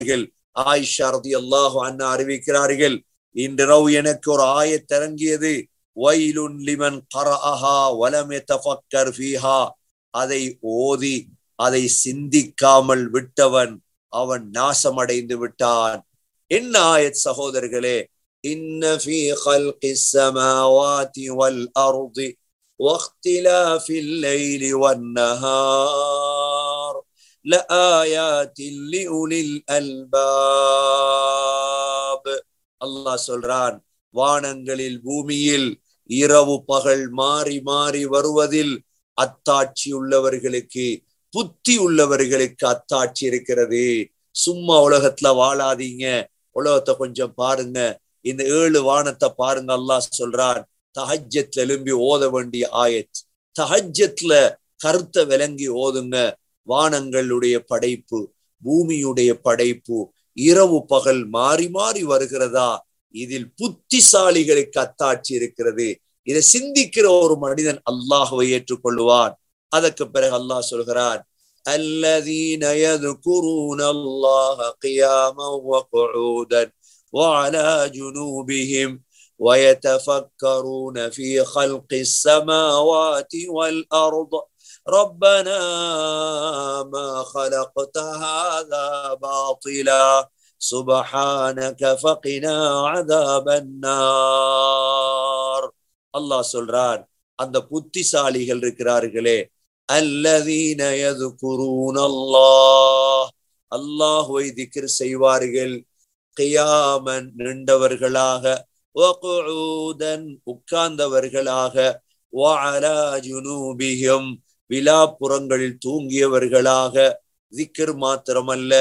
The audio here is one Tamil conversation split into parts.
அறிவிக்கிறார்கள் ஆயிஷா ரதியல்லாஹு அன்ஹா அறிவிக்கிறார்கள் இன்றிரவு எனக்கு ஒரு ஆயத் இறங்கியது வைலுன் லிமன் கரஅஹா வலம் யதஃபக்கர் ஃபீஹா அதை ஓதி அதை சிந்திக்காமல் விட்டவன் அவன் நாசமடைந்து விட்டான் என்ன ஆயத் சகோதரர்களே இன்ன ஃபீ خلقis samawati wal ardi واختلاف الليل والنهار لآيات لأولي الألباب அல்லாஹ் சொல்றான் வானங்களில் பூமியில் இரவு பகல் மாறி மாறி வருவதில் அத்தாட்சி உள்ளவர்களுக்கு புத்தி உள்ளவர்களுக்கு அத்தாட்சி இருக்கிறது சும்மா உலகத்துல வாழாதீங்க உலகத்தை கொஞ்சம் பாருங்க இந்த ஏழு வானத்தை பாருங்க அல்லாஹ் சொல்றான் தஹஜத்துல எழும்பி ஓத வேண்டிய ஆயத் தஹஜத்துல கருத்தை விளங்கி ஓதுங்க வானங்களுடைய படைப்பு பூமியுடைய படைப்பு இரவு பகல் மாறி மாறி வருகிறதா இதில் புத்திசாலிகளுக்கு அத்தாட்சி இருக்கிறது இதை சிந்திக்கிற ஒரு மனிதன் அல்லாஹுவை ஏற்றுக்கொள்வான் அதற்கு பிறகு அல்லாஹ் சொல்கிறான் الذين يذكرون الله قياما وقعودا وعلى جنوبهم ويتفكرون في خلق السماوات والأرض ربنا ما خلقت هذا باطلا سبحانك فقنا عذاب النار அல்லாஹ் சொல்றான் அந்த புத்திசாலிகள் இருக்கிறார்களே அல்லதீன யதுகுரூன அல்லாஹ் அல்லாஹுவை திக்ர் செய்வார்கள் கியாமன் நின்றவர்களாக வகுஊதன் உட்கார்ந்தவர்களாக வஅலா ஜுனூபிஹிம் விலாப்புறங்களில் தூங்கியவர்களாக திக்ர் மாத்திரமல்ல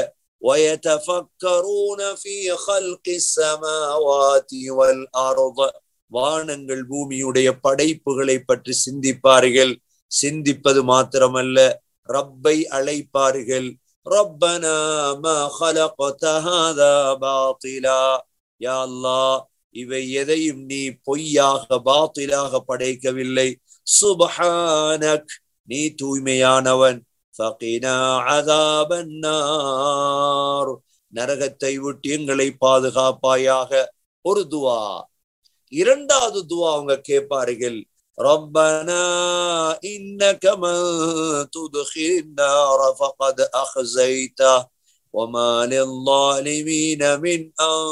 ويتفكرون في خلق السماوات والأرض வானங்கள் பூமியுடைய படைப்புகளை பற்றி சிந்திப்பார்கள் சிந்திப்பது மாத்திரமல்ல ரப்பை அழைப்பார்கள் ரப்பனா மா خلقت هذا باطلا யா அல்லாஹ் இவை எதையும் நீ பொய்யாக பாத்திலாக படைக்கவில்லை சுபஹானக் நீ தூய்மையானவன் ஃபகினா அதாபன் நார் நரகத்தை விட்டு எங்களை பாதுகாப்பாயாக ஒரு துவா இரண்டாவது துவா அவங்க கேட்பார்கள் ربنا إنك من تدخل النار فقد أخزيته وما للظالمين من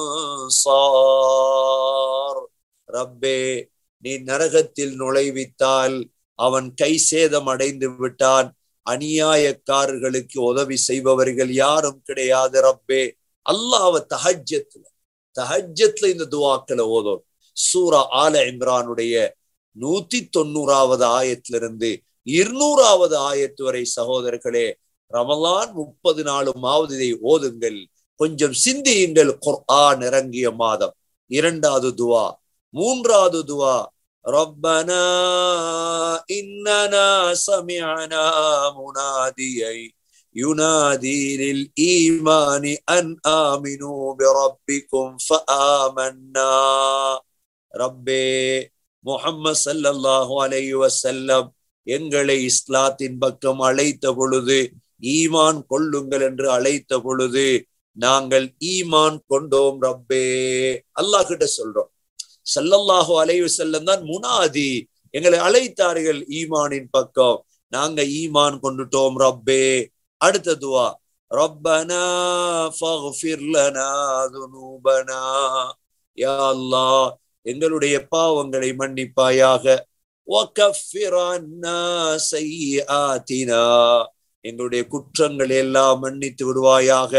أنصار ربي நீ நரகத்தில் நுழைவித்தால் அவன் கை சேதம் அடைந்து விட்டான் அநியாயக்காரர்களுக்கு உதவி செய்பவர்கள் யாரும் கிடையாது ரப்பே அல்லாஹ் தஹஜத்துல தஹஜத்துல இந்த துவாக்களை ஓதும் சூரா ஆல இம்ரானுடைய நூத்தி தொண்ணூறாவது ஆயத்திலிருந்து இருநூறாவது ஆயத்து வரை சகோதரர்களே ரமலான் முப்பது நாளுமாவது இதை ஓதுங்கள் கொஞ்சம் சிந்தியுங்கள் குர்ஆன் இறங்கிய மாதம் இரண்டாவது துவா மூன்றாவது துவா ربنا إننا سمعنا مناديا ينادي للإيمان أن آمنوا بربكم فآمنا ربي முகம்மது சல்லல்லாஹு அலைஹி வஸல்லம் எங்களை இஸ்லாத்தின் பக்கம் அழைத்த பொழுது ஈமான் கொள்ளுங்கள் என்று அழைத்த பொழுது நாங்கள் ஈமான் கொண்டோம் ரப்பே அல்லாஹ் கிட்ட சொல்றோம் சல்லல்லாஹு அலைஹி வஸல்லம் தான் முனாதி எங்களை அழைத்தார்கள் ஈமானின் பக்கம் நாங்க ஈமான் கொண்டுட்டோம் ரப்பே அடுத்த துவா ரப்பனா ஃபக்ஃபிர் லனா துனூபனா யா அல்லாஹ் எங்களுடைய பாவங்களை மன்னிப்பாயாக எங்களுடைய குற்றங்களை எல்லாம் மன்னித்து விடுவாயாக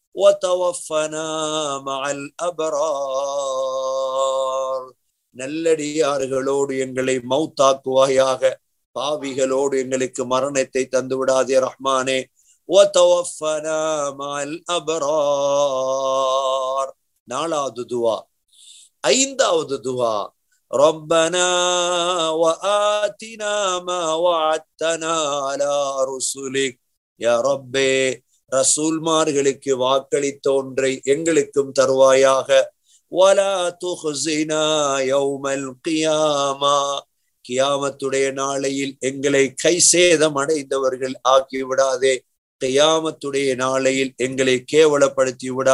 நல்லடியார்களோடு எங்களை மௌத்தாக்குவாயாக பாவிகளோடு எங்களுக்கு மரணத்தை தந்து விடாதே ரஹ்மானே நாலாவது துவா ஐந்தாவது துவா ربنا وآتنا ما وعدتنا على رسلك يا ربي ரசூல்மார்களுக்கு வாக்களித்த ஒன்றை எங்களுக்கும் தருவாயாக ولا تخزنا يوم القيامة கியாமத்துடைய நாளையில் எங்களை கை சேதம் அடைந்தவர்கள் ஆக்கி விடாதே கியாமத்துடைய நாளையில் எங்களை கேவலப்படுத்தி விடா